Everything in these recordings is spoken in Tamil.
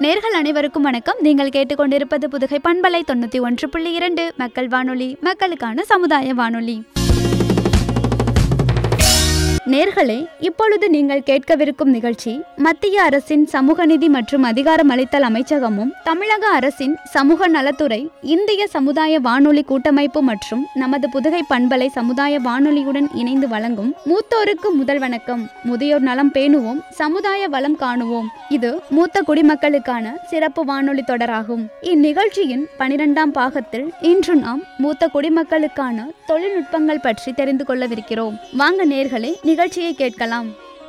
நேர்கள் அனைவருக்கும் வணக்கம் நீங்கள் கேட்டுக்கொண்டிருப்பது புதுகை பண்பலை தொண்ணூற்றி ஒன்று புள்ளி இரண்டு மக்கள் வானொலி மக்களுக்கான சமுதாய வானொலி நேர்களே இப்பொழுது நீங்கள் கேட்கவிருக்கும் நிகழ்ச்சி மத்திய அரசின் சமூக நீதி மற்றும் அதிகாரமளித்தல் அமைச்சகமும் தமிழக அரசின் சமூக நலத்துறை இந்திய சமுதாய வானொலி கூட்டமைப்பு மற்றும் நமது புதுகை பண்பலை சமுதாய வானொலியுடன் இணைந்து வழங்கும் மூத்தோருக்கு முதல் வணக்கம் முதியோர் நலம் பேணுவோம் சமுதாய வளம் காணுவோம் இது மூத்த குடிமக்களுக்கான சிறப்பு வானொலி தொடராகும் இந்நிகழ்ச்சியின் பனிரெண்டாம் பாகத்தில் இன்று நாம் மூத்த குடிமக்களுக்கான தொழில்நுட்பங்கள் பற்றி தெரிந்து கொள்ளவிருக்கிறோம் வாங்க நேர்களே நிகழ்ச்சியை கேட்கலாம்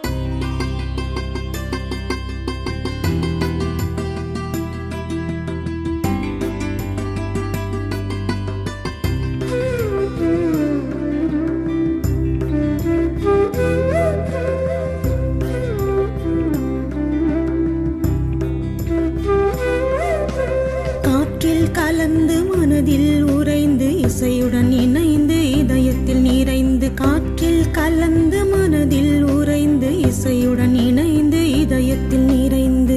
காற்றில் கலந்து மனதில் உறைந்து இசையுடன் இணைந்து இதயத்தில் நிறைந்து காற்றில் கலந்து மனதில் உறைந்து இசையுடன் இணைந்து இதயத்தில் நிறைந்து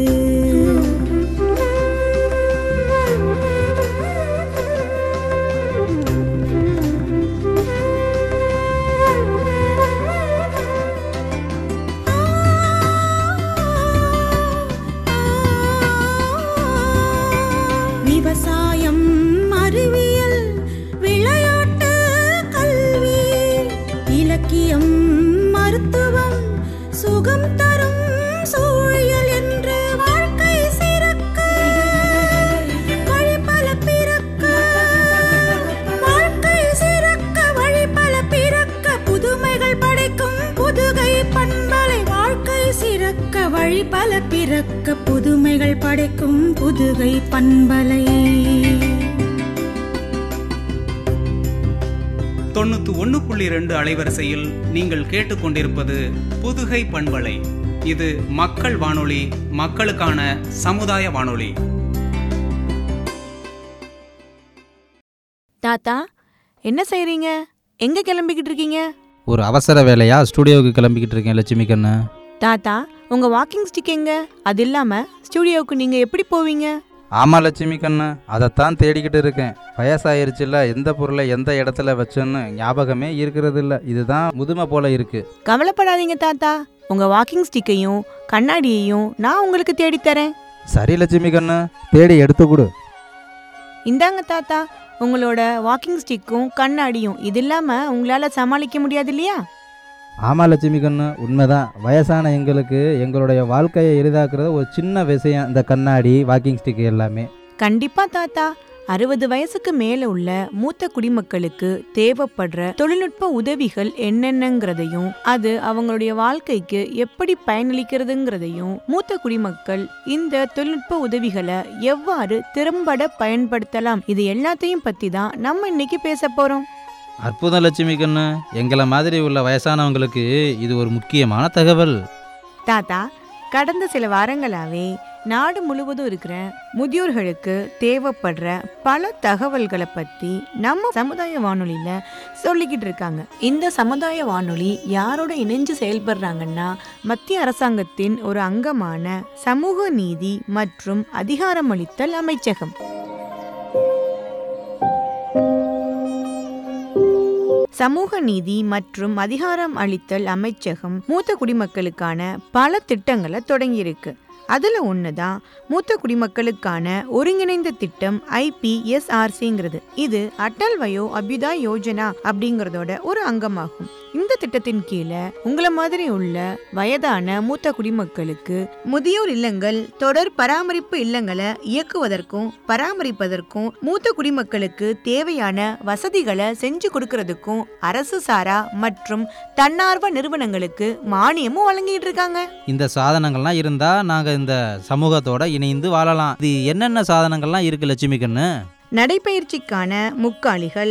விவசாயம் அறிவியல் விளையாட்டு கல்வி இலக்கியம் மருத்துவம் சுகம் தரும் சூழியல் என்று வாழ்க்கை சிறக்க வழி பல பிறக்க வாழ்க்கை சிறக்க வழி பல பிறக்க புதுமைகள் படைக்கும் புதுகை பண்பலை வாழ்க்கை சிறக்க வழி பல பிறக்க புதுமைகள் படைக்கும் புதுகை பண்பலை தொண்ணூத்தி ஒன்று புள்ளி ரெண்டு அலைவரிசையில் நீங்கள் கேட்டுக்கொண்டிருப்பது புதுகை பண்பலை இது மக்கள் வானொலி மக்களுக்கான சமுதாய வானொலி தாத்தா என்ன செய்றீங்க எங்க கிளம்பிக்கிட்டு இருக்கீங்க ஒரு அவசர வேலையா ஸ்டூடியோவுக்கு கிளம்பிக்கிட்டு இருக்கேன் லட்சுமி கண்ணு தாத்தா உங்க வாக்கிங் ஸ்டிக் எங்க அது இல்லாம ஸ்டூடியோவுக்கு நீங்க எப்படி போவீங்க ஆமாம் லட்சுமி கண்ணு அதைத்தான் தேடிக்கிட்டு இருக்கேன் வயசாயிருச்சுல எந்த பொருளை எந்த இடத்துல வச்சேன்னு ஞாபகமே இருக்கிறது இல்லை இதுதான் முதுமை போல இருக்கு கவலைப்படாதீங்க தாத்தா உங்க வாக்கிங் ஸ்டிக்கையும் கண்ணாடியையும் நான் உங்களுக்கு தேடித் தரேன் சரி லட்சுமி கண்ணு தேடி எடுத்து கொடு இந்தாங்க தாத்தா உங்களோட வாக்கிங் ஸ்டிக்கும் கண்ணாடியும் இது இல்லாம உங்களால சமாளிக்க முடியாது இல்லையா ஆமாம் லட்சுமி கண்ணு உண்மைதான் வயசான எங்களுக்கு எங்களுடைய வாழ்க்கையை எளிதாக்குறது ஒரு சின்ன விஷயம் இந்த கண்ணாடி வாக்கிங் ஸ்டிக் எல்லாமே கண்டிப்பா தாத்தா அறுபது வயசுக்கு மேல உள்ள மூத்த குடிமக்களுக்கு தேவைப்படுற தொழில்நுட்ப உதவிகள் என்னென்னங்கிறதையும் அது அவங்களுடைய வாழ்க்கைக்கு எப்படி பயனளிக்கிறதுங்கிறதையும் மூத்த குடிமக்கள் இந்த தொழில்நுட்ப உதவிகளை எவ்வாறு திறம்பட பயன்படுத்தலாம் இது எல்லாத்தையும் பத்தி தான் நம்ம இன்னைக்கு பேச போறோம் அற்புதம் லட்சுமி கண்ணு எங்களை மாதிரி உள்ள வயசானவங்களுக்கு இது ஒரு முக்கியமான தகவல் தாத்தா கடந்த சில வாரங்களாவே நாடு முழுவதும் இருக்கிற முதியோர்களுக்கு தேவைப்படுற பல தகவல்களை பத்தி நம்ம சமுதாய வானொலியில சொல்லிக்கிட்டு இருக்காங்க இந்த சமுதாய வானொலி யாரோட இணைஞ்சு செயல்படுறாங்கன்னா மத்திய அரசாங்கத்தின் ஒரு அங்கமான சமூக நீதி மற்றும் அதிகாரமளித்தல் அமைச்சகம் சமூக நீதி மற்றும் அதிகாரம் அளித்தல் அமைச்சகம் மூத்த குடிமக்களுக்கான பல திட்டங்களை தொடங்கியிருக்கு அதுல ஒண்ணுதான் மூத்த குடிமக்களுக்கான ஒருங்கிணைந்த திட்டம் ஐபிஎஸ்ஆர்சிங்கிறது இது அட்டல் வயோ அபியுதா யோஜனா அப்படிங்கறதோட ஒரு அங்கமாகும் இந்த திட்டத்தின் கீழே உங்கள மாதிரி உள்ள வயதான மூத்த குடிமக்களுக்கு முதியோர் இல்லங்கள் தொடர் பராமரிப்பு இல்லங்களை இயக்குவதற்கும் பராமரிப்பதற்கும் மூத்த குடிமக்களுக்கு தேவையான வசதிகளை செஞ்சு கொடுக்கறதுக்கும் அரசு சாரா மற்றும் தன்னார்வ நிறுவனங்களுக்கு மானியமும் வழங்கிட்டு இருக்காங்க இந்த சாதனங்கள்லாம் இருந்தால் நாங்கள் இந்த சமூகத்தோட இணைந்து வாழலாம் இது என்னென்ன சாதனங்கள்லாம் இருக்கு லட்சுமி கண்ணு நடைப்பயிற்சிக்கான முக்காலிகள்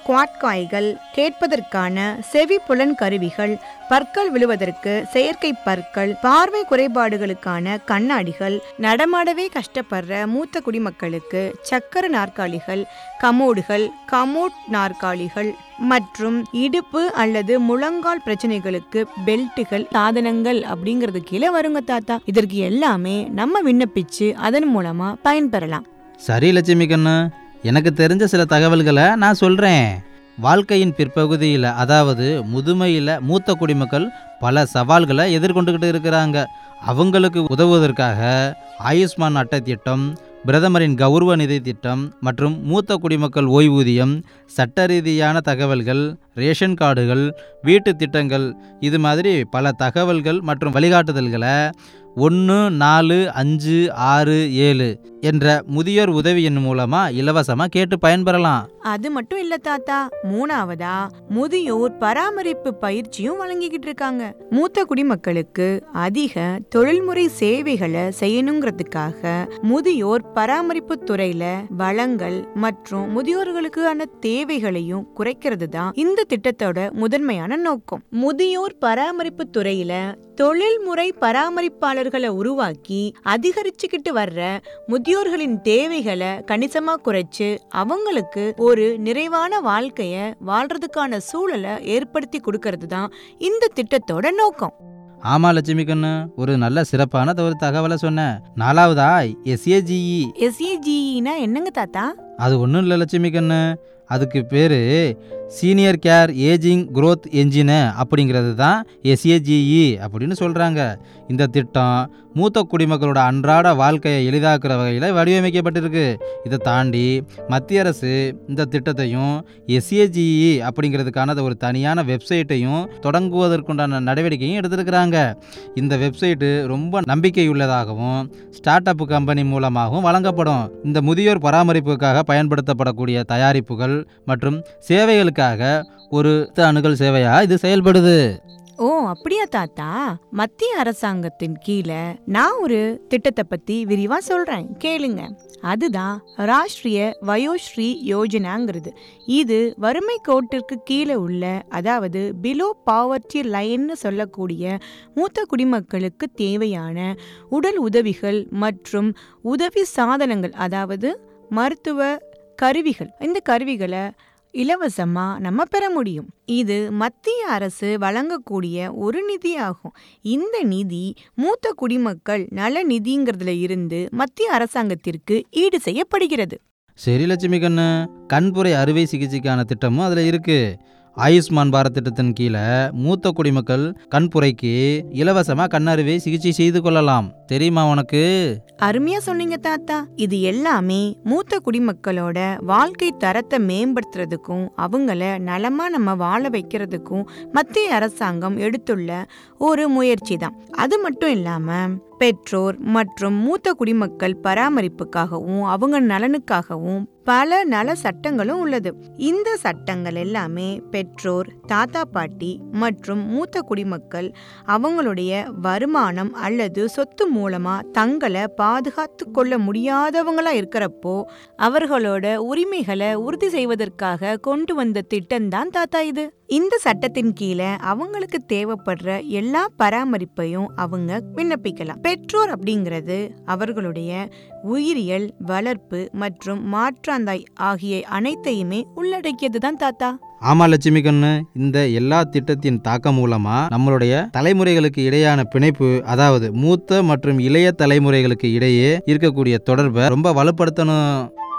குவாட்காய்கள் கேட்பதற்கான செவி புலன் கருவிகள் பற்கள் விழுவதற்கு செயற்கை பற்கள் பார்வை குறைபாடுகளுக்கான கண்ணாடிகள் நடமாடவே கஷ்டப்படுற மூத்த குடிமக்களுக்கு சக்கர நாற்காலிகள் கமோடுகள் கமோட் நாற்காலிகள் மற்றும் இடுப்பு அல்லது முழங்கால் பிரச்சனைகளுக்கு பெல்ட்டுகள் சாதனங்கள் அப்படிங்கிறது கீழே வருங்க தாத்தா இதற்கு எல்லாமே நம்ம விண்ணப்பிச்சு அதன் மூலமா பயன்பெறலாம் சரி லட்சுமி கண்ணு எனக்கு தெரிஞ்ச சில தகவல்களை நான் சொல்கிறேன் வாழ்க்கையின் பிற்பகுதியில் அதாவது முதுமையில் மூத்த குடிமக்கள் பல சவால்களை எதிர்கொண்டுக்கிட்டு இருக்கிறாங்க அவங்களுக்கு உதவுவதற்காக ஆயுஷ்மான் அட்டை திட்டம் பிரதமரின் கௌரவ நிதி திட்டம் மற்றும் மூத்த குடிமக்கள் ஓய்வூதியம் சட்ட ரீதியான தகவல்கள் ரேஷன் கார்டுகள் வீட்டு திட்டங்கள் இது மாதிரி பல தகவல்கள் மற்றும் வழிகாட்டுதல்களை ஒன்று நாலு அஞ்சு ஆறு ஏழு என்ற முதியோர் உதவி எண் மூலமாக இலவசமாக கேட்டு பயன்பெறலாம் அது மட்டும் இல்ல தாத்தா மூணாவதா முதியோர் பராமரிப்பு பயிற்சியும் வழங்கிக்கிட்டு இருக்காங்க மூத்த குடிமக்களுக்கு அதிக தொழில்முறை சேவைகளை செய்யணுங்கிறதுக்காக முதியோர் பராமரிப்பு துறையில வளங்கள் மற்றும் முதியோர்களுக்கான தேவைகளையும் குறைக்கிறது தான் இந்த திட்டத்தோட முதன்மையான நோக்கம் முதியோர் பராமரிப்பு துறையில தொழில்முறை பராமரிப்பாளர்களை உருவாக்கி அதிகரிச்சுக்கிட்டு வர்ற முதியோர்களின் தேவைகளை கணிசமா குறைச்சு அவங்களுக்கு ஒரு நிறைவான வாழ்க்கைய வாழ்றதுக்கான சூழலை ஏற்படுத்தி கொடுக்கறது தான் இந்த திட்டத்தோட நோக்கம் ஆமாம் லட்சுமி கண்ணு ஒரு நல்ல சிறப்பான ஒரு தகவலை சொன்னேன் நாலாவதா எஸ்ஏஜிஇ எஸ்ஏஜினா என்னங்க தாத்தா அது ஒன்றும் இல்லை லட்சுமி கண்ணு அதுக்கு பேர் சீனியர் கேர் ஏஜிங் growth என்ஜினு அப்படிங்கிறது தான் எஸ்ஏஜிஇ அப்படின்னு சொல்கிறாங்க இந்த திட்டம் மூத்த குடிமக்களோட அன்றாட வாழ்க்கையை எளிதாக்குற வகையில் வடிவமைக்கப்பட்டிருக்கு இதை தாண்டி மத்திய அரசு இந்த திட்டத்தையும் எஸ்ஏஜிஇ அப்படிங்கிறதுக்கான ஒரு தனியான வெப்சைட்டையும் தொடங்குவதற்குண்டான நடவடிக்கையும் எடுத்திருக்கிறாங்க இந்த வெப்சைட்டு ரொம்ப நம்பிக்கையுள்ளதாகவும் ஸ்டார்ட் அப் கம்பெனி மூலமாகவும் வழங்கப்படும் இந்த முதியோர் பராமரிப்புக்காக பயன்படுத்தப்படக்கூடிய தயாரிப்புகள் மற்றும் சேவைகளுக்காக ஒரு அணுகல் சேவையாக இது செயல்படுது ஓ அப்படியா தாத்தா மத்திய அரசாங்கத்தின் கீழே நான் ஒரு திட்டத்தை பத்தி விரிவா சொல்றேன் கேளுங்க அதுதான் ராஷ்டிரிய வயோஸ்ரீ யோஜனாங்கிறது இது வறுமை கோட்டிற்கு கீழே உள்ள அதாவது பிலோ பாவர்ட்டி லைன்னு சொல்லக்கூடிய மூத்த குடிமக்களுக்கு தேவையான உடல் உதவிகள் மற்றும் உதவி சாதனங்கள் அதாவது மருத்துவ கருவிகள் இந்த கருவிகளை இலவசமா நம்ம பெற முடியும் இது மத்திய அரசு வழங்கக்கூடிய ஒரு நிதி ஆகும் இந்த நிதி மூத்த குடிமக்கள் நல நிதிங்கிறதுல இருந்து மத்திய அரசாங்கத்திற்கு ஈடு செய்யப்படுகிறது சரி லட்சுமி கண்ணு கண்புரை அறுவை சிகிச்சைக்கான திட்டமும் அதில் இருக்கு ஆயுஷ்மான் பாரத் திட்டத்தின் கீழே மூத்த குடிமக்கள் கண்புரைக்கு இலவசமாக கண் அறுவை சிகிச்சை செய்து கொள்ளலாம் தெரியுமா உனக்கு அருமையா சொன்னீங்க தாத்தா இது எல்லாமே மூத்த குடிமக்களோட வாழ்க்கை தரத்தை மேம்படுத்துறதுக்கும் அவங்கள நலமா நம்ம வாழ வைக்கிறதுக்கும் மத்திய அரசாங்கம் எடுத்துள்ள ஒரு முயற்சி தான் அது மட்டும் இல்லாம பெற்றோர் மற்றும் மூத்த குடிமக்கள் பராமரிப்புக்காகவும் அவங்க நலனுக்காகவும் பல நல சட்டங்களும் உள்ளது இந்த சட்டங்கள் எல்லாமே பெற்றோர் தாத்தா பாட்டி மற்றும் மூத்த குடிமக்கள் அவங்களுடைய வருமானம் அல்லது சொத்து மூலமா தங்களை பாதுகாத்து கொள்ள முடியாதவங்களா இருக்கிறப்போ அவர்களோட உரிமைகளை உறுதி செய்வதற்காக கொண்டு வந்த திட்டம் தான் தாத்தா இது இந்த சட்டத்தின் கீழே அவங்களுக்கு தேவைப்படுற எல்லா பராமரிப்பையும் அவங்க விண்ணப்பிக்கலாம் பெற்றோர் அப்படிங்கிறது அவர்களுடைய உயிரியல் வளர்ப்பு மற்றும் மாற்றாந்தாய் ஆகிய அனைத்தையுமே உள்ளடக்கியது தான் தாத்தா ஆமா லட்சுமி கண்ணு இந்த எல்லா திட்டத்தின் தாக்கம் மூலமா நம்மளுடைய தலைமுறைகளுக்கு இடையான பிணைப்பு அதாவது மூத்த மற்றும் இளைய தலைமுறைகளுக்கு இடையே இருக்கக்கூடிய தொடர்பை ரொம்ப வலுப்படுத்தணும்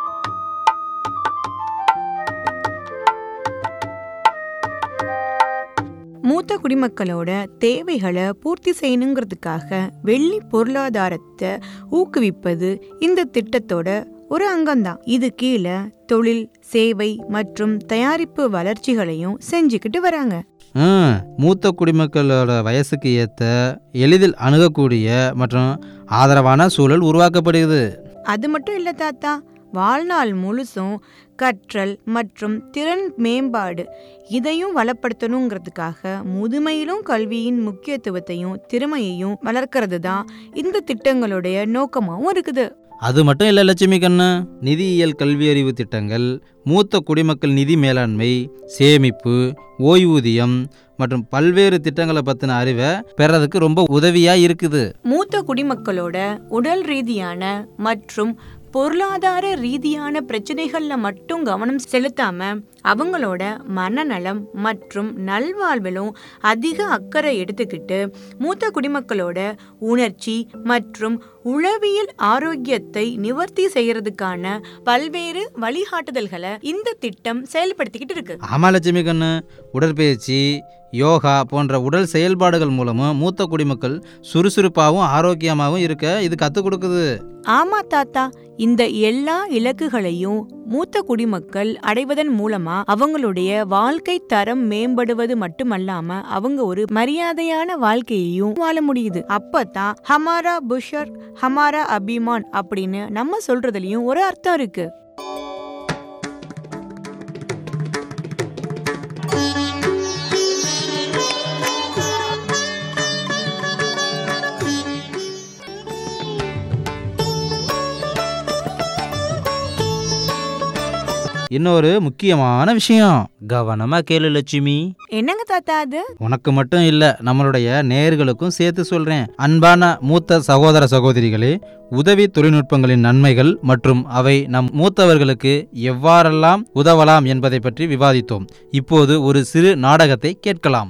மூத்த குடிமக்களோட தேவைகளை பூர்த்தி செய்யணுங்கிறதுக்காக வெள்ளி பொருளாதாரத்தை ஊக்குவிப்பது இந்த திட்டத்தோட ஒரு அங்கம்தான் இது கீழே தொழில் சேவை மற்றும் தயாரிப்பு வளர்ச்சிகளையும் செஞ்சுக்கிட்டு வராங்க ம், மூத்த குடிமக்களோட வயசுக்கு ஏற்ற எளிதில் அணுகக்கூடிய மற்றும் ஆதரவான சூழல் உருவாக்கப்படுகிறது அது மட்டும் இல்ல தாத்தா வாழ்நாள் முழுசும் கற்றல் மற்றும் திறன் மேம்பாடு இதையும் வளப்படுத்தணுங்கிறதுக்காக முதுமையிலும் கல்வியின் முக்கியத்துவத்தையும் திறமையையும் வளர்க்கறது தான் இந்த திட்டங்களுடைய நோக்கமாகவும் இருக்குது அது மட்டும் இல்லை லட்சுமி கண்ணு நிதியியல் கல்வியறிவு திட்டங்கள் மூத்த குடிமக்கள் நிதி மேலாண்மை சேமிப்பு ஓய்வூதியம் மற்றும் பல்வேறு திட்டங்களை பற்றின அறிவை பெறதுக்கு ரொம்ப உதவியாக இருக்குது மூத்த குடிமக்களோட உடல் ரீதியான மற்றும் பொருளாதார ரீதியான பிரச்சனைகள்ல மட்டும் கவனம் செலுத்தாம அவங்களோட மனநலம் மற்றும் நல்வாழ்விலும் அதிக அக்கறை எடுத்துக்கிட்டு மூத்த குடிமக்களோட உணர்ச்சி மற்றும் உளவியல் ஆரோக்கியத்தை நிவர்த்தி செய்யறதுக்கான பல்வேறு வழிகாட்டுதல்களை இந்த திட்டம் செயல்படுத்திக்கிட்டு இருக்கு ஆமா லட்சுமி கண்ணு உடற்பயிற்சி யோகா போன்ற உடல் செயல்பாடுகள் மூலமும் மூத்த குடிமக்கள் சுறுசுறுப்பாகவும் ஆரோக்கியமாகவும் இருக்க இது கற்றுக் கொடுக்குது ஆமா தாத்தா இந்த எல்லா இலக்குகளையும் மூத்த குடிமக்கள் அடைவதன் மூலமா அவங்களுடைய வாழ்க்கை தரம் மேம்படுவது மட்டுமல்லாம அவங்க ஒரு மரியாதையான வாழ்க்கையையும் வாழ முடியுது அப்பதான் ஹமாரா புஷர் ஹமாரா அபிமான் அப்படின்னு நம்ம சொல்றதுலயும் ஒரு அர்த்தம் இருக்கு இன்னொரு முக்கியமான விஷயம் கவனமா கேளு லட்சுமி என்னங்க தாத்தா அது உனக்கு மட்டும் இல்லை நம்மளுடைய நேயர்களுக்கும் சேர்த்து சொல்றேன் அன்பான மூத்த சகோதர சகோதரிகளே உதவி தொழில்நுட்பங்களின் நன்மைகள் மற்றும் அவை நம் மூத்தவர்களுக்கு எவ்வாறெல்லாம் உதவலாம் என்பதை பற்றி விவாதித்தோம் இப்போது ஒரு சிறு நாடகத்தை கேட்கலாம்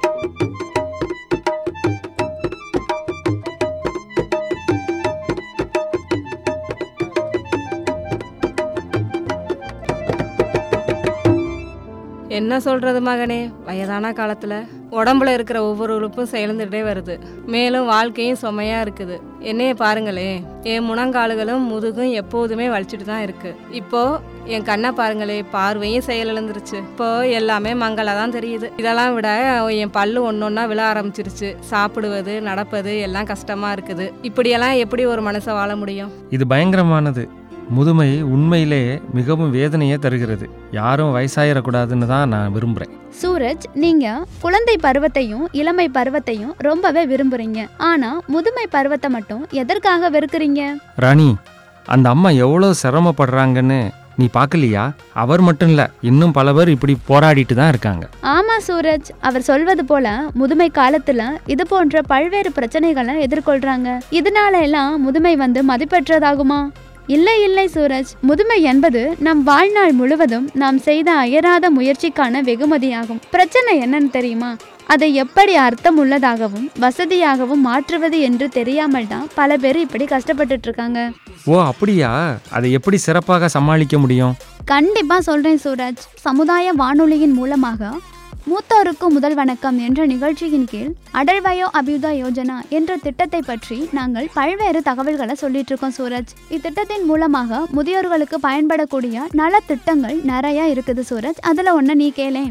என்ன சொல்றது மகனே வயதான காலத்துல உடம்புல இருக்கிற ஒவ்வொரு உறுப்பும் செயல்ந்துட்டே வருது மேலும் வாழ்க்கையும் சுமையா இருக்குது என்னைய பாருங்களே என் முழங்கால்களும் முதுகும் எப்போதுமே வலிச்சிட்டு தான் இருக்கு இப்போ என் கண்ணை பாருங்களே பார்வையும் செயலிழந்துருச்சு இப்போ எல்லாமே மங்களா தான் தெரியுது இதெல்லாம் விட என் பல்லு ஒன்னொன்னா விழ ஆரம்பிச்சிருச்சு சாப்பிடுவது நடப்பது எல்லாம் கஷ்டமா இருக்குது இப்படியெல்லாம் எப்படி ஒரு மனுஷன் வாழ முடியும் இது பயங்கரமானது முதுமை உண்மையிலே மிகவும் வேதனையை தருகிறது யாரும் வயசாயிடக்கூடாதுன்னு தான் நான் விரும்புகிறேன் சூரஜ் நீங்க குழந்தை பருவத்தையும் இளமை பருவத்தையும் ரொம்பவே விரும்புறீங்க ஆனா முதுமை பருவத்தை மட்டும் எதற்காக வெறுக்கிறீங்க ராணி அந்த அம்மா எவ்வளோ சிரமப்படுறாங்கன்னு நீ பார்க்கலையா அவர் மட்டும் இல்லை இன்னும் பல பேர் இப்படி போராடிட்டு தான் இருக்காங்க ஆமா சூரஜ் அவர் சொல்வது போல முதுமை காலத்துல இது போன்ற பல்வேறு பிரச்சனைகளை எதிர்கொள்றாங்க இதனால எல்லாம் முதுமை வந்து மதிப்பெற்றதாகுமா இல்லை இல்லை சூரஜ் முதுமை என்பது நம் வாழ்நாள் முழுவதும் நாம் செய்த அயராத முயற்சிக்கான வெகுமதியாகும் பிரச்சனை என்னன்னு தெரியுமா அதை எப்படி அர்த்தம் உள்ளதாகவும் வசதியாகவும் மாற்றுவது என்று தெரியாமல் தான் பல பேர் இப்படி கஷ்டப்பட்டுட்டு இருக்காங்க ஓ அப்படியா அதை எப்படி சிறப்பாக சமாளிக்க முடியும் கண்டிப்பா சொல்றேன் சூரஜ் சமுதாய வானொலியின் மூலமாக மூத்தோருக்கு முதல் வணக்கம் என்ற நிகழ்ச்சியின் கீழ் அடல் வயோ அபியுதா யோஜனா என்ற திட்டத்தை பற்றி நாங்கள் பல்வேறு தகவல்களை சொல்லிட்டு இருக்கோம் சூரஜ் இத்திட்டத்தின் மூலமாக முதியோர்களுக்கு பயன்படக்கூடிய நல திட்டங்கள் நிறைய இருக்குது சூரஜ் அதுல ஒண்ணு நீ கேளேன்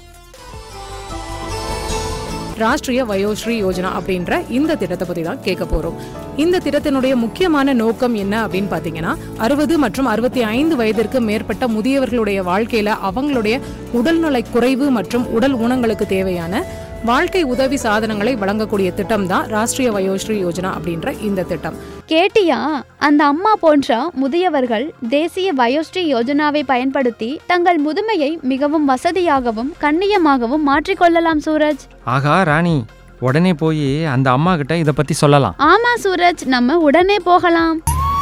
ராஷ்டிரிய வயோஸ்ரீ யோஜனா அப்படின்ற இந்த திட்டத்தை பத்தி தான் கேட்க போறோம் இந்த திட்டத்தினுடைய முக்கியமான நோக்கம் என்ன அப்படின்னு பாத்தீங்கன்னா அறுபது மற்றும் அறுபத்தி ஐந்து வயதிற்கு மேற்பட்ட முதியவர்களுடைய வாழ்க்கையில அவங்களுடைய உடல்நலை குறைவு மற்றும் உடல் ஊனங்களுக்கு தேவையான வாழ்க்கை உதவி சாதனங்களை வழங்கக்கூடிய திட்டம் தான் ராஷ்டிரிய வயோஸ்ரீ யோஜனா அப்படின்ற இந்த திட்டம் கேட்டியா அந்த அம்மா போன்ற முதியவர்கள் தேசிய வயோஸ்ரீ யோஜனாவை பயன்படுத்தி தங்கள் முதுமையை மிகவும் வசதியாகவும் கண்ணியமாகவும் மாற்றிக்கொள்ளலாம் சூரஜ் ஆகா ராணி உடனே போய் அந்த அம்மா கிட்ட இதை பற்றி சொல்லலாம் ஆமா சூரஜ் நம்ம உடனே போகலாம்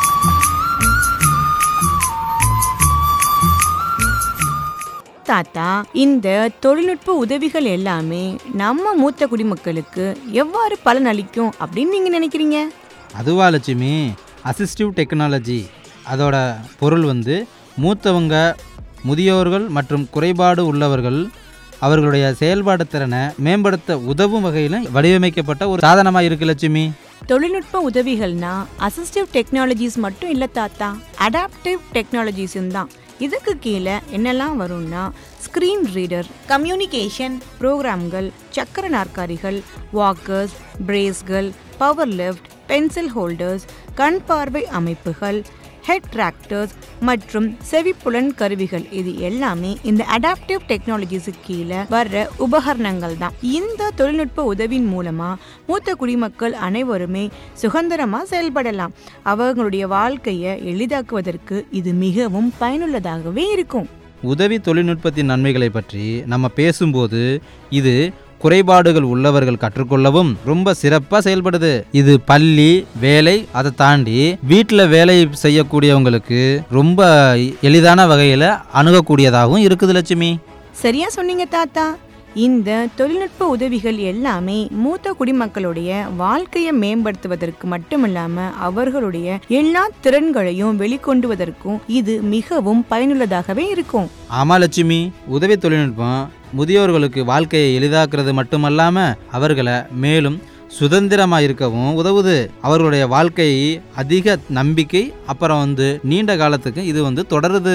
தாத்தா இந்த தொழில்நுட்ப உதவிகள் எல்லாமே நம்ம மூத்த குடிமக்களுக்கு எவ்வாறு பலன் அளிக்கும் அப்படின்னு நீங்க நினைக்கிறீங்க அதுவா லட்சுமி அசிஸ்டிவ் டெக்னாலஜி அதோட பொருள் வந்து மூத்தவங்க முதியோர்கள் மற்றும் குறைபாடு உள்ளவர்கள் அவர்களுடைய செயல்பாடு திறனை மேம்படுத்த உதவும் வகையில் வடிவமைக்கப்பட்ட ஒரு சாதனமாக இருக்கு லட்சுமி தொழில்நுட்ப உதவிகள்னா அசிஸ்டிவ் டெக்னாலஜிஸ் மட்டும் இல்லை தாத்தா அடாப்டிவ் டெக்னாலஜிஸும் தான் இதுக்கு கீழே என்னெல்லாம் வரும்னா ஸ்க்ரீன் ரீடர் கம்யூனிகேஷன் ப்ரோக்ராம்கள் சக்கர நாற்காலிகள் வாக்கர்ஸ் பிரேஸ்கள் பவர் லிஃப்ட் பென்சில் ஹோல்டர்ஸ் கண் பார்வை அமைப்புகள் ஹெட் டிராக்டர்ஸ் மற்றும் செவிப்புலன் கருவிகள் இது எல்லாமே இந்த அடாப்டிவ் டெக்னாலஜிஸுக்கு கீழே வர்ற உபகரணங்கள் தான் இந்த தொழில்நுட்ப உதவியின் மூலமா மூத்த குடிமக்கள் அனைவருமே சுதந்திரமா செயல்படலாம் அவர்களுடைய வாழ்க்கையை எளிதாக்குவதற்கு இது மிகவும் பயனுள்ளதாகவே இருக்கும் உதவி தொழில்நுட்பத்தின் நன்மைகளை பற்றி நம்ம பேசும்போது இது குறைபாடுகள் உள்ளவர்கள் கற்றுக்கொள்ளவும் ரொம்ப சிறப்பாக செயல்படுது இது பள்ளி வேலை அதை தாண்டி வீட்டில் வேலை செய்யக்கூடியவங்களுக்கு ரொம்ப எளிதான வகையில் அணுகக்கூடியதாகவும் இருக்குது லட்சுமி சரியா சொன்னீங்க தாத்தா இந்த தொழில்நுட்ப உதவிகள் எல்லாமே மூத்த குடிமக்களுடைய வாழ்க்கையை மேம்படுத்துவதற்கு மட்டுமில்லாம அவர்களுடைய எல்லா திறன்களையும் வெளிக்கொண்டுவதற்கும் இது மிகவும் பயனுள்ளதாகவே இருக்கும் ஆமா லட்சுமி உதவி தொழில்நுட்பம் முதியோர்களுக்கு வாழ்க்கையை எளிதாக்குறது மட்டுமல்லாமல் அவர்களை மேலும் சுதந்திரமாக இருக்கவும் உதவுது அவர்களுடைய வாழ்க்கையை அதிக நம்பிக்கை அப்புறம் வந்து நீண்ட காலத்துக்கு இது வந்து தொடருது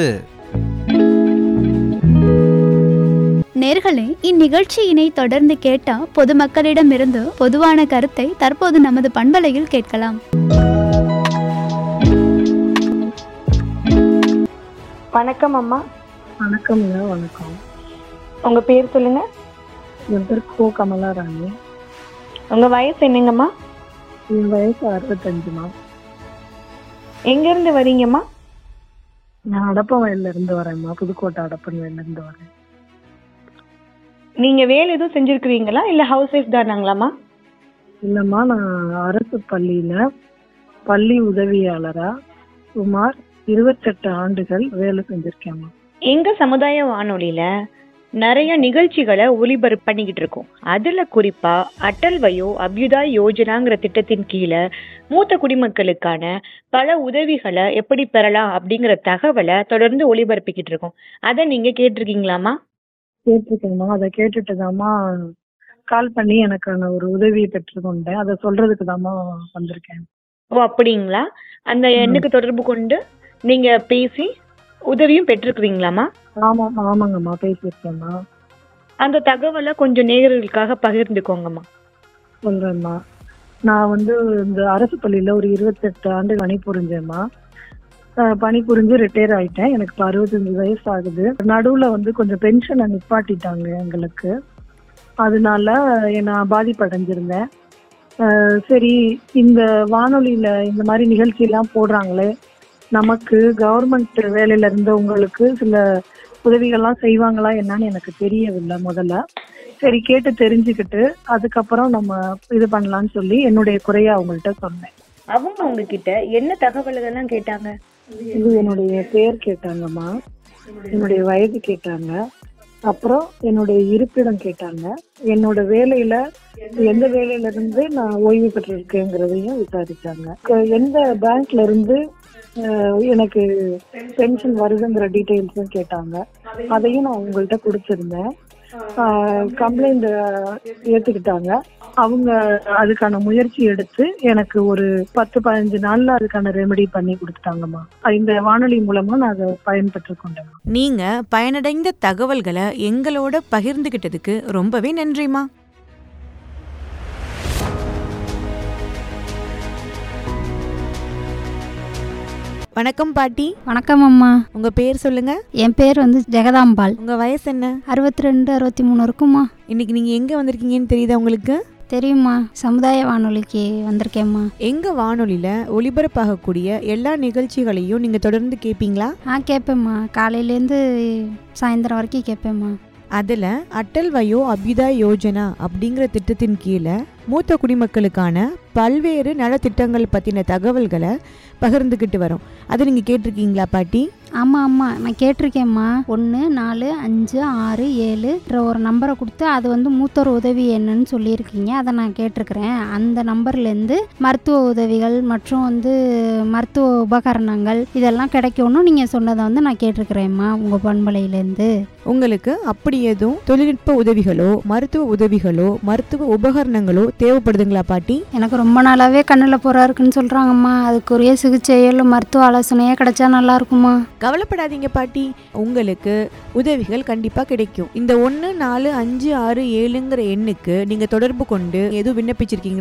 நேர்களே இந்நிகழ்ச்சியினை தொடர்ந்து கேட்டா பொதுமக்களிடமிருந்து பொதுவான கருத்தை தற்போது நமது பண்பலையில் கேட்கலாம் வணக்கம் அம்மா வணக்கம்ங்க வணக்கம் உங்க பேர் சொல்லுங்க என் பேர் கோ கமலாராணி உங்க வயசு என்னங்கம்மா என் வயசு அறுபத்தஞ்சுமா எங்க இருந்து வரீங்கம்மா நான் அடப்ப வயல்ல இருந்து வரேன்மா புதுக்கோட்டை அடப்பன் வயல்ல இருந்து வரேன் நீங்க வேலை எதுவும் செஞ்சிருக்கிறீங்களா இல்ல ஹவுஸ் ஒய்ஃப் தானாங்களாம்மா இல்லைம்மா நான் அரசு பள்ளியில பள்ளி உதவியாளரா சுமார் இருபத்தெட்டு ஆண்டுகள் வேலை செஞ்சிருக்கேம்மா எங்க சமுதாய வானொலியில நிறைய நிகழ்ச்சிகளை ஒளிபரப்பு பண்ணிக்கிட்டு இருக்கோம் அதுல குறிப்பா அட்டல் வயோ அபியுதாய் யோஜனாங்கிற திட்டத்தின் கீழே மூத்த குடிமக்களுக்கான பல உதவிகளை எப்படி பெறலாம் அப்படிங்கிற தகவலை தொடர்ந்து ஒளிபரப்பிக்கிட்டு இருக்கோம் அதை நீங்க கேட்டிருக்கீங்களாமா கேட்டிருக்கேம்மா அதை கேட்டுட்டு தாம்மா கால் பண்ணி எனக்கான ஒரு உதவியை பெற்றுக்கொண்டேன் அதை சொல்றதுக்கு தாம்மா வந்திருக்கேன் ஓ அப்படிங்களா அந்த எண்ணுக்கு தொடர்பு கொண்டு நீங்க பேசி உதவியும் பெற்றிருக்கிறீங்களாமா ஆமாம் ஆமாங்கம்மா பேசியிருக்கேம்மா அந்த தகவலை கொஞ்சம் நேயர்களுக்காக பகிர்ந்துக்கோங்கம்மா சொல்றேம்மா நான் வந்து இந்த அரசு பள்ளியில ஒரு இருபத்தெட்டு ஆண்டு பணிபுரிஞ்சேம்மா அஹ் பணிபுரிஞ்சு ரிட்டையர் ஆயிட்டேன் எனக்கு இப்போ அறுபத்தஞ்சு வயசு ஆகுது நடுவுல வந்து கொஞ்சம் பென்ஷனை நிப்பாட்டிட்டாங்க எங்களுக்கு அதனால நான் பாதிப்படைஞ்சிருந்தேன் அஹ் சரி இந்த வானொலியில இந்த மாதிரி நிகழ்ச்சி எல்லாம் போடுறாங்களே நமக்கு கவர்மெண்ட் வேலையில இருந்தவங்களுக்கு சில உதவிகள்லாம் செய்வாங்களா என்னன்னு எனக்கு தெரியவில்லை முதல்ல சரி கேட்டு தெரிஞ்சுக்கிட்டு அதுக்கப்புறம் நம்ம இது பண்ணலாம்னு சொல்லி என்னுடைய குறைய அவங்கள்ட்ட சொன்னேன் அவங்க உங்ககிட்ட என்ன தகவல்கள் எல்லாம் கேட்டாங்க இது என்னுடைய பேர் கேட்டாங்கம்மா என்னுடைய வயது கேட்டாங்க அப்புறம் என்னுடைய இருப்பிடம் கேட்டாங்க என்னோட வேலையில எந்த வேலையில இருந்து நான் ஓய்வு பெற்றிருக்கேங்கிறதையும் விசாரிச்சாங்க க- எந்த பேங்க்ல இருந்து அஹ், எனக்கு பென்ஷன் வருதுங்கிற டீட்டெயில்ஸும் கேட்டாங்க அதையும் நான் உங்கள்கிட்ட கொடுத்துருந்தேன் கம்ப்ளைண்ட் ஏத்துக்கிட்டாங்க அவங்க அதுக்கான முயற்சி எடுத்து எனக்கு ஒரு பத்து பதினஞ்சு நாள்ல அதுக்கான ரெமெடி பண்ணி கொடுத்துட்டாங்கம்மா இந்த வானொலி மூலமா நான் அதை பயன்பெற்று கொண்டேன் நீங்க பயனடைந்த தகவல்களை எங்களோட பகிர்ந்துகிட்டதுக்கு ரொம்பவே நன்றிமா வணக்கம் பாட்டி வணக்கம் அம்மா உங்க பேர் சொல்லுங்க என் பேர் வந்து ஜெகதாம்பாள் உங்க வயசு என்ன அறுபத்தி ரெண்டு அறுபத்தி மூணு இருக்குமா இன்னைக்கு நீங்க எங்க வந்திருக்கீங்கன்னு தெரியுதா உங்களுக்கு தெரியுமா சமுதாய வானொலிக்கு வந்திருக்கேம்மா எங்க வானொலியில ஒளிபரப்பாகக்கூடிய எல்லா நிகழ்ச்சிகளையும் நீங்க தொடர்ந்து கேட்பீங்களா ஆ கேட்பேம்மா காலையிலேருந்து சாயந்தரம் வரைக்கும் கேட்பேம்மா அதில் அட்டல் வயோ அபியுதா யோஜனா அப்படிங்கிற திட்டத்தின் கீழே மூத்த குடிமக்களுக்கான பல்வேறு நலத்திட்டங்கள் பற்றின தகவல்களை பகிர்ந்துக்கிட்டு வரோம் அதை நீங்கள் கேட்டிருக்கீங்களா பாட்டி ஆமாம் ஆமாம் நான் கேட்டிருக்கேம்மா ஒன்று நாலு அஞ்சு ஆறு ஏழு ஒரு நம்பரை கொடுத்து அது வந்து மூத்தோர் உதவி என்னன்னு சொல்லியிருக்கீங்க அதை நான் கேட்டிருக்கிறேன் அந்த நம்பர்லேருந்து மருத்துவ உதவிகள் மற்றும் வந்து மருத்துவ உபகரணங்கள் இதெல்லாம் கிடைக்கும்னு நீங்கள் சொன்னதை வந்து நான் கேட்டிருக்கிறேம்மா உங்கள் பண்பலையிலேருந்து உங்களுக்கு அப்படி எதுவும் தொழில்நுட்ப உதவிகளோ மருத்துவ உதவிகளோ மருத்துவ உபகரணங்களோ தேவைப்படுதுங்களா பாட்டி எனக்கு ரொம்ப நாளாகவே கண்ணில் புறா இருக்குன்னு சொல்கிறாங்கம்மா அதுக்குரிய சிகிச்சையோ மருத்துவ ஆலோசனையே கிடைச்சா நல்லா இருக்குமா கவலைப்படாதீங்க பாட்டி உங்களுக்கு உதவிகள் கண்டிப்பாக கிடைக்கும் இந்த ஒன்று நாலு அஞ்சு ஆறு ஏழுங்கிற எண்ணுக்கு நீங்கள் தொடர்பு கொண்டு எதுவும் விண்ணப்பிச்சிருக்கீங்களா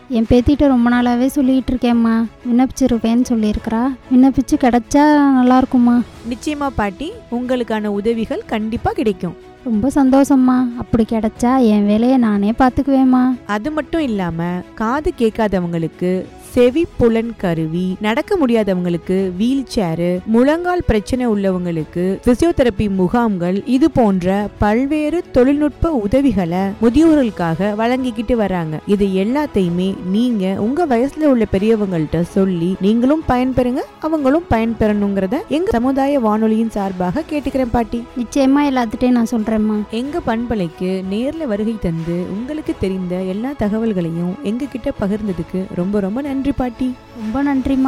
என் பேத்திட்ட ரொம்ப நாளாகவே சொல்லிகிட்டு இருக்கேம்மா விண்ணப்பிச்சிருப்பேன்னு சொல்லியிருக்கிறா விண்ணப்பிச்சு கிடைச்சா நல்லா இருக்குமா நிச்சயமா பாட்டி உங்களுக்கான உதவிகள் கண்டிப்பா கிடைக்கும் ரொம்ப சந்தோஷம்மா அப்படி கிடைச்சா என் வேலையை நானே பார்த்துக்குவேம்மா அது மட்டும் இல்லாம காது கேட்காதவங்களுக்கு செவி புலன் கருவி நடக்க முடியாதவங்களுக்கு வீல் சேரு முழங்கால் பிரச்சனை உள்ளவங்களுக்கு பிசியோதெரப்பி முகாம்கள் இது போன்ற பல்வேறு தொழில்நுட்ப உதவிகளை முதியோர்களுக்காக வழங்கிக்கிட்டு வராங்க இது எல்லாத்தையுமே நீங்க உங்க வயசுல உள்ள பெரியவங்கள்ட்ட சொல்லி நீங்களும் பயன்பெறுங்க அவங்களும் பயன்பெறணுங்கிறத எங்க சமுதாய வானொலியின் சார்பாக கேட்டுக்கிறேன் பாட்டி நிச்சயமா எல்லாத்துட்டையும் நான் சொல்கிறேம்மா எங்க பண்பலைக்கு நேர்ல வருகை தந்து உங்களுக்கு தெரிந்த எல்லா தகவல்களையும் எங்க கிட்ட பகிர்ந்ததுக்கு ரொம்ப ரொம்ப நன்றி பாட்டி ரொம்ப நன்றிம்மா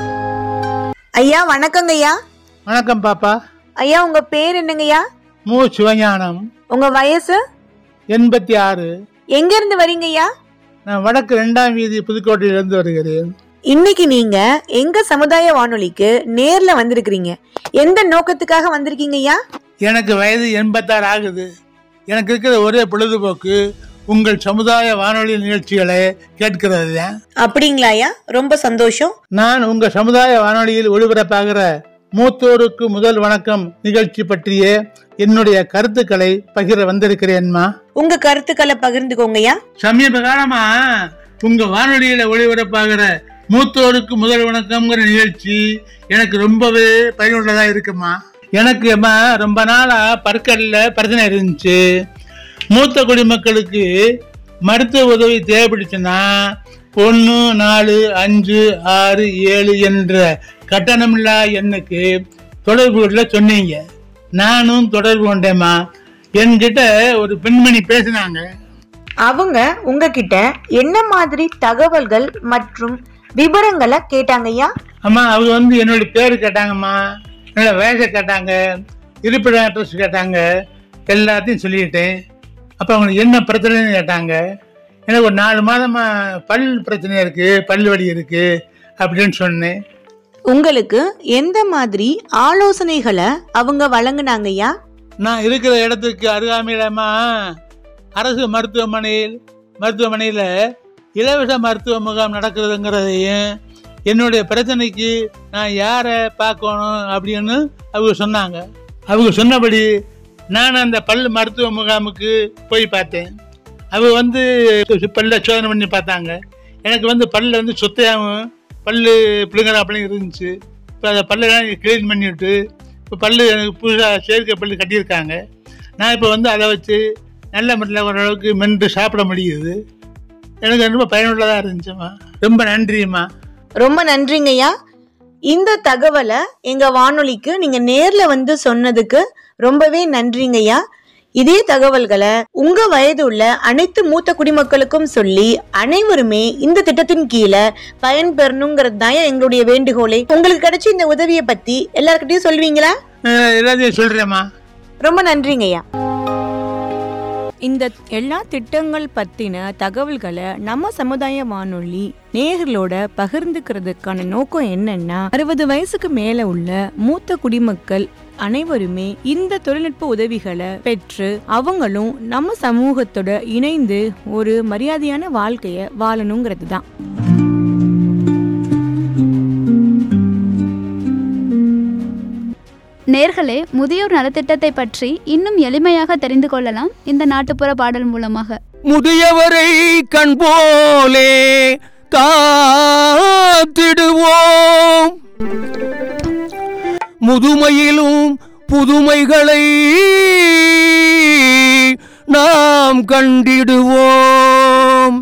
ஐயா வணக்கங்க ஐயா வணக்கம் பாப்பா ஐயா உங்க பேர் என்னங்கய்யா மு சிவஞானம் உங்க வயசு எண்பத்தி ஆறு எங்க இருந்து வரீங்க ஐயா நான் வடக்கு ரெண்டாம் வீதி புதுக்கோட்டையிலிருந்து வருகிறேன் இன்னைக்கு நீங்க எங்க சமுதாய வானொலிக்கு நேர்ல வந்திருக்கிறீங்க எந்த நோக்கத்துக்காக வந்திருக்கீங்க ஐயா எனக்கு வயது எண்பத்தாறு ஆகுது எனக்கு இருக்கிற ஒரே பொழுதுபோக்கு உங்கள் சமுதாய வானொலி நிகழ்ச்சிகளை கேட்கிறது தான் அப்படிங்களா ஐயா ரொம்ப சந்தோஷம் நான் உங்க சமுதாய வானொலியில் ஒளிபரப்பாகிற மூத்தோருக்கு முதல் வணக்கம் நிகழ்ச்சி பற்றிய என்னுடைய கருத்துக்களை பகிர வந்திருக்கிறேன்மா உங்க கருத்துக்களை பகிர்ந்துக்கோங்க ஐயா சமீப காலமா உங்க வானொலியில ஒளிபரப்பாகிற மூத்தோருக்கு முதல் வணக்கம்ங்கிற நிகழ்ச்சி எனக்கு ரொம்பவே பயனுள்ளதா இருக்குமா எனக்கு அம்மா ரொம்ப நாளா பற்கல்ல பிரச்சனை இருந்துச்சு மூத்த குடிமக்களுக்கு மருத்துவ உதவி தேவைப்பட்டுச்சுன்னா ஒன்று நாலு அஞ்சு ஆறு ஏழு என்ற கட்டணமில்லா எண்ணுக்கு தொடர்பு கொள்ள சொன்னீங்க நானும் தொடர்பு கொண்டேம்மா என்கிட்ட ஒரு பெண்மணி பேசினாங்க அவங்க உங்ககிட்ட என்ன மாதிரி தகவல்கள் மற்றும் விவரங்களை கேட்டாங்க ஐயா அம்மா அவங்க வந்து என்னோட பேர் கேட்டாங்கம்மா என்னோட வயசை கேட்டாங்க இருப்பிட அட்ரஸ் கேட்டாங்க எல்லாத்தையும் சொல்லிட்டேன் அப்போ அவங்களுக்கு என்ன பிரச்சனைன்னு கேட்டாங்க எனக்கு ஒரு நாலு மாதமா பல் பிரச்சனை இருக்கு பல் வலி இருக்கு அப்படின்னு சொன்னேன் உங்களுக்கு எந்த மாதிரி ஆலோசனைகளை அவங்க வழங்குனாங்க ஐயா நான் இருக்கிற இடத்துக்கு அருகாமையிலமா அரசு மருத்துவமனையில் மருத்துவமனையில் இலவச மருத்துவ முகாம் நடக்கிறதுங்கிறதையும் என்னுடைய பிரச்சனைக்கு நான் யாரை பார்க்கணும் அப்படின்னு அவங்க சொன்னாங்க அவங்க சொன்னபடி நான் அந்த பல் மருத்துவ முகாமுக்கு போய் பார்த்தேன் அவங்க வந்து பல்ல சோதனை பண்ணி பார்த்தாங்க எனக்கு வந்து பல்ல வந்து சொத்தையாகவும் பல்லு பிள்ளைங்களாப்பளையும் இருந்துச்சு இப்போ அந்த பல்லெல்லாம் க்ளீன் பண்ணிவிட்டு இப்போ பல்லு எனக்கு புதுசாக செயற்கை பல்லு கட்டியிருக்காங்க நான் இப்போ வந்து அதை வச்சு நல்ல முறையில் ஓரளவுக்கு மென்று சாப்பிட முடியுது எனக்கு ரொம்ப பயனுள்ளதாக இருந்துச்சுமா ரொம்ப நன்றிம்மா ரொம்ப நன்றிங்க ஐயா இந்த தகவலை எங்க வானொலிக்கு நீங்க நேர்ல வந்து சொன்னதுக்கு ரொம்பவே நன்றிங்க ஐயா இதே தகவல்களை உங்க வயது உள்ள அனைத்து மூத்த குடிமக்களுக்கும் சொல்லி அனைவருமே இந்த திட்டத்தின் கீழே பயன்பெறணுங்கிறது தான் எங்களுடைய வேண்டுகோளே உங்களுக்கு கிடைச்ச இந்த உதவியை பத்தி எல்லார்கிட்டயும் சொல்வீங்களா அஹ் எல்லாத்தையும் சொல்கிறேம்மா ரொம்ப நன்றிங்க ஐயா இந்த எல்லா திட்டங்கள் பத்தின தகவல்களை நம்ம சமுதாய வானொலி நேர்களோட பகிர்ந்துக்கிறதுக்கான நோக்கம் என்னன்னா அறுபது வயசுக்கு மேல உள்ள மூத்த குடிமக்கள் அனைவருமே இந்த தொழில்நுட்ப உதவிகளை பெற்று அவங்களும் நம்ம சமூகத்தோட இணைந்து ஒரு மரியாதையான வாழ்க்கைய வாழணுங்கிறது தான் நேர்களே முதியோர் நலத்திட்டத்தை பற்றி இன்னும் எளிமையாக தெரிந்து கொள்ளலாம் இந்த நாட்டுப்புற பாடல் மூலமாக முதியவரை கண் போலே காத்திடுவோம் முதுமையிலும் புதுமைகளை நாம் கண்டிடுவோம்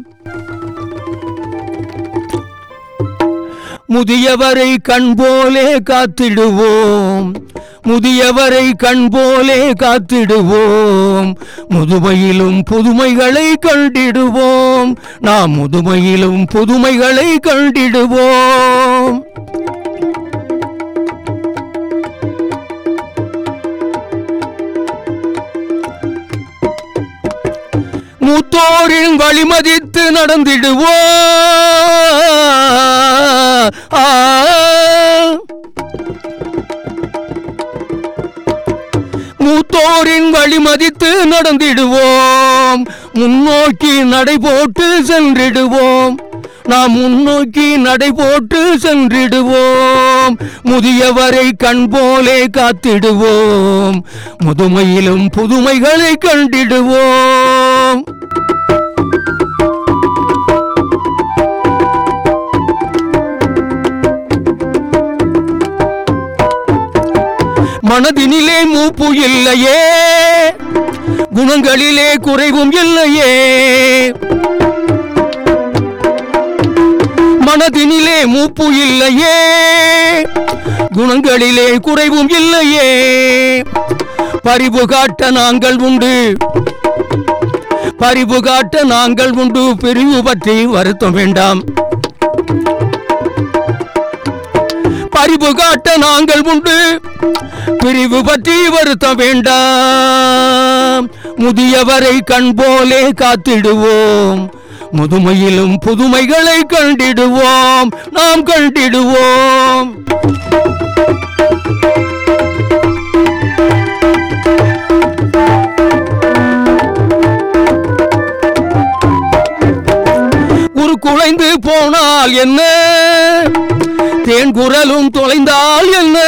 முதியவரை கண் போலே காத்திடுவோம் முதியவரை கண் போலே காத்திடுவோம் முதுமையிலும் புதுமைகளை கண்டிடுவோம் நாம் முதுமையிலும் புதுமைகளை கண்டிடுவோம் மூத்தோரின் வழிமதித்து நடந்திடுவோம் ஆ. மூத்தோரின் வழிமதித்து நடந்திடுவோம் முன்னோக்கி நடை போட்டு சென்றிடுவோம் நாம் முன்னோக்கி நடை போட்டு சென்றிடுவோம் முதியவரை கண் போலே காத்திடுவோம் முதுமையிலும் புதுமைகளை கண்டிடுவோம் மனதினிலே மூப்பு இல்லையே குணங்களிலே குறைவும் இல்லையே மனதினிலே மூப்பு இல்லையே குணங்களிலே குறைவும் இல்லையே பரிவு காட்ட நாங்கள் உண்டு பரிவு காட்ட நாங்கள் உண்டு பிரிவு பற்றி வருத்தம் வேண்டாம் பரிவு காட்ட நாங்கள் உண்டு பிரிவு பற்றி வருத்தம் வேண்டாம் முதியவரை கண் போலே காத்திடுவோம் முதுமையிலும் புதுமைகளை கண்டிடுவோம் நாம் கண்டிடுவோம் ஒரு குலைந்து போனால் என்ன தேன் குரலும் தொலைந்தால் என்ன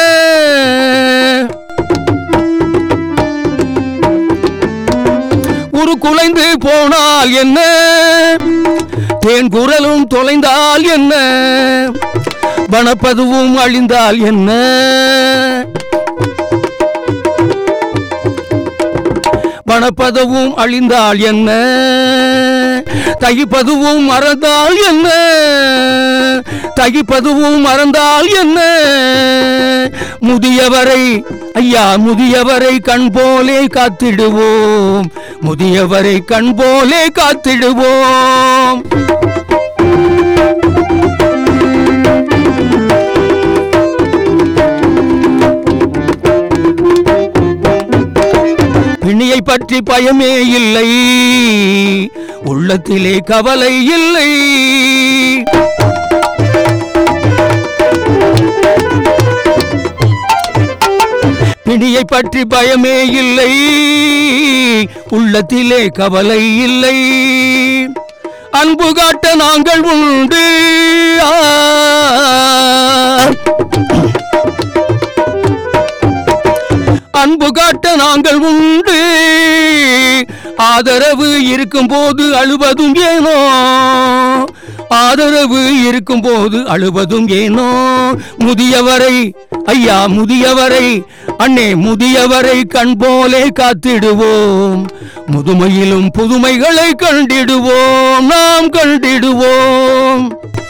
ஒரு குலைந்து போனால் என்ன தேன் குரலும் தொலைந்தால் என்ன வனப்பதுவும் அழிந்தால் என்ன வனப்பதவும் அழிந்தால் என்ன தகிப்பதுவும் மறந்தால் என்ன தகிப்பதுவும் மறந்தால் என்ன முதியவரை ஐயா முதியவரை கண் போலே காத்திடுவோம் முதியவரை கண் போலே காத்திடுவோம் பிணியை பற்றி பயமே இல்லை உள்ளத்திலே கவலை இல்லை பிணியை பற்றி பயமே இல்லை உள்ளத்திலே கவலை இல்லை அன்பு காட்ட நாங்கள் உண்டு ஆ. அன்பு காட்ட நாங்கள் உண்டு ஆதரவு இருக்கும் போது அழுவதும் ஏனோ ஆதரவு இருக்கும் போது அழுவதும் ஏனோ முதியவரை ஐயா முதியவரை அண்ணே முதியவரை கண் போலே காத்திடுவோம் முதுமையிலும் புதுமைகளை கண்டிடுவோம் நாம் கண்டிடுவோம்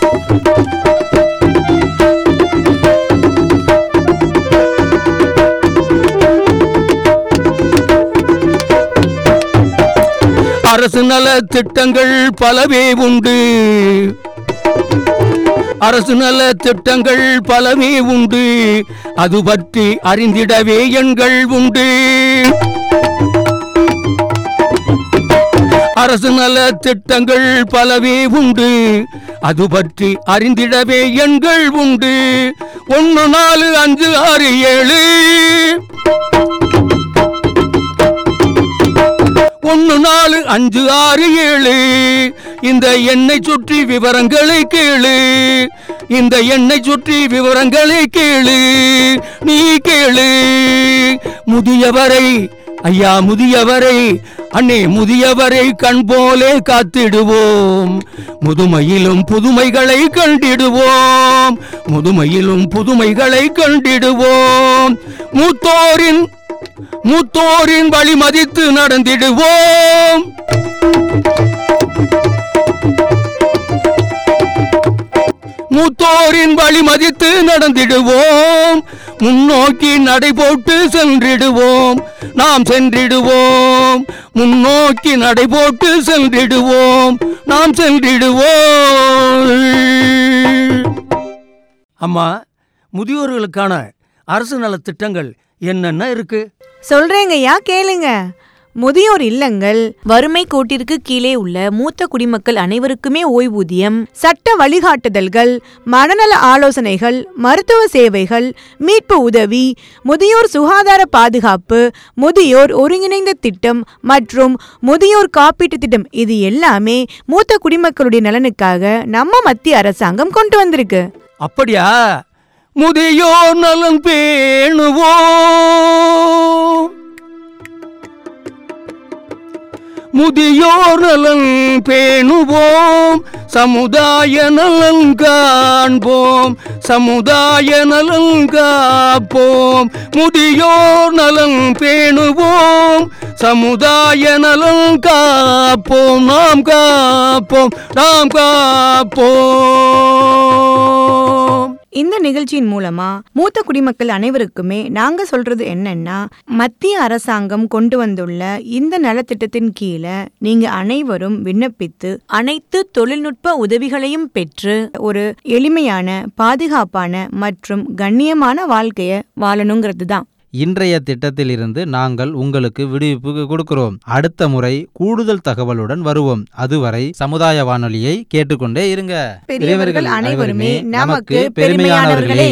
அரசு நல திட்டங்கள் பலவே உண்டு அரசு நல திட்டங்கள் பலவே உண்டு அது பற்றி அறிந்திடவே எண்கள் உண்டு அரசு நல திட்டங்கள் பலவே உண்டு அது பற்றி அறிந்திடவே எண்கள் உண்டு ஒன்று நாலு அஞ்சு ஆறு ஏழு ஒன்று நாலு அஞ்சு ஆறு ஏழு இந்த எண்ணை சுற்றி விவரங்களை கேளு இந்த எண்ணை சுற்றி விவரங்களை கேளு நீ கேளு முதியவரை ஐயா முதியவரை அண்ணே முதியவரை கண் போலே காத்திடுவோம் முதுமையிலும் புதுமைகளை கண்டிடுவோம் முதுமையிலும் புதுமைகளை கண்டிடுவோம் மூத்தோரின் மூத்தோரின் வழி மதித்து நடந்திடுவோம் மூத்தோரின் வழி மதித்து நடந்திடுவோம் முன்னோக்கி நடை போட்டு சென்றிடுவோம் நாம் சென்றிடுவோம் முன்னோக்கி நடை போட்டு சென்றிடுவோம் நாம் சென்றிடுவோம் அம்மா முதியோர்களுக்கான அரசு நலத் திட்டங்கள் என்னென்ன இருக்கு சொல்றேங்கய்யா கேளுங்க முதியோர் இல்லங்கள் வறுமை கோட்டிற்கு கீழே உள்ள மூத்த குடிமக்கள் அனைவருக்குமே ஓய்வூதியம் சட்ட வழிகாட்டுதல்கள் மனநல ஆலோசனைகள் மருத்துவ சேவைகள் மீட்பு உதவி முதியோர் சுகாதார பாதுகாப்பு முதியோர் ஒருங்கிணைந்த திட்டம் மற்றும் முதியோர் காப்பீட்டு திட்டம் இது எல்லாமே மூத்த குடிமக்களுடைய நலனுக்காக நம்ம மத்திய அரசாங்கம் கொண்டு வந்திருக்கு அப்படியா முதியோர் நலன் பேணுவோம் முதியோர் நலன் பேணுவோம் சமுதாய நலன் காண்போம் சமுதாய நலன் காப்போம் முதியோர் நலன் பேணுவோம் சமுதாய நலன் காப்போம் நாம் காப்போம் நாம் காப்போம் இந்த நிகழ்ச்சியின் மூலமா மூத்த குடிமக்கள் அனைவருக்குமே நாங்க சொல்றது என்னன்னா மத்திய அரசாங்கம் கொண்டு வந்துள்ள இந்த நலத்திட்டத்தின் கீழே நீங்க அனைவரும் விண்ணப்பித்து அனைத்து தொழில்நுட்ப உதவிகளையும் பெற்று ஒரு எளிமையான பாதுகாப்பான மற்றும் கண்ணியமான வாழ்க்கைய வாழணுங்கிறது தான் இன்றைய திட்டத்திலிருந்து நாங்கள் உங்களுக்கு விடுவிப்பு கொடுக்கிறோம் அடுத்த முறை கூடுதல் தகவலுடன் வருவோம் அதுவரை சமுதாய வானொலியை கேட்டுக்கொண்டே இருங்க பெரியவர்கள் அனைவருமே நமக்கு பெருமையானவர்களே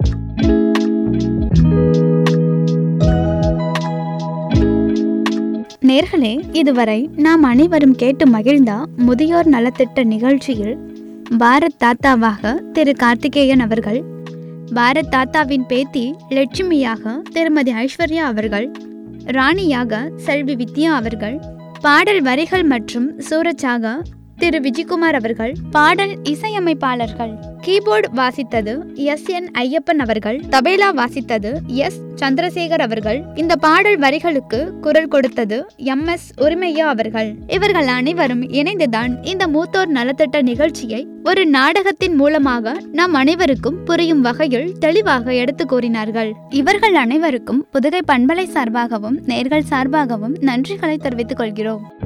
நேர்களே இதுவரை நாம் அனைவரும் கேட்டு மகிழ்ந்த முதியோர் நலத்திட்ட நிகழ்ச்சியில் பாரத் தாத்தாவாக திரு கார்த்திகேயன் அவர்கள் பாரத் தாத்தாவின் பேத்தி லட்சுமியாக திருமதி ஐஸ்வர்யா அவர்கள் ராணியாக செல்வி வித்யா அவர்கள் பாடல் வரிகள் மற்றும் சூரஜாக திரு விஜயகுமார் அவர்கள் பாடல் இசையமைப்பாளர்கள் கீபோர்டு வாசித்தது எஸ் என் ஐயப்பன் அவர்கள் தபேலா வாசித்தது எஸ் சந்திரசேகர் அவர்கள் இந்த பாடல் வரிகளுக்கு குரல் கொடுத்தது எம் எஸ் உரிமையா அவர்கள் இவர்கள் அனைவரும் இணைந்துதான் இந்த மூத்தோர் நலத்திட்ட நிகழ்ச்சியை ஒரு நாடகத்தின் மூலமாக நாம் அனைவருக்கும் புரியும் வகையில் தெளிவாக எடுத்து கூறினார்கள் இவர்கள் அனைவருக்கும் புதுகை பண்பலை சார்பாகவும் நேர்கள் சார்பாகவும் நன்றிகளை தெரிவித்துக் கொள்கிறோம்